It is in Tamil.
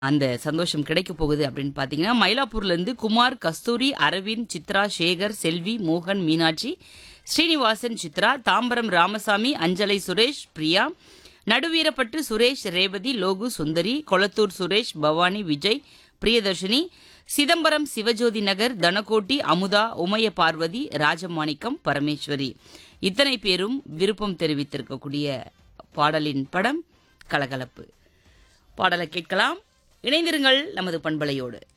அந்த சந்தோஷம் கிடைக்க போகுது அப்படின்னு பார்த்தீங்கன்னா மயிலாப்பூர்ல இருந்து குமார் கஸ்தூரி அரவிந்த் சித்ரா சேகர் செல்வி மோகன் மீனாட்சி ஸ்ரீனிவாசன் சித்ரா தாம்பரம் ராமசாமி அஞ்சலை சுரேஷ் பிரியா நடுவீரப்பட்டு சுரேஷ் ரேவதி லோகு சுந்தரி கொளத்தூர் சுரேஷ் பவானி விஜய் பிரியதர்ஷினி சிதம்பரம் சிவஜோதி நகர் தனகோட்டி அமுதா உமைய பார்வதி ராஜமாணிக்கம் பரமேஸ்வரி இத்தனை பேரும் விருப்பம் தெரிவித்திருக்கக்கூடிய பாடலின் படம் கலகலப்பு பாடலை கேட்கலாம் இணைந்திருங்கள் நமது பண்பலையோடு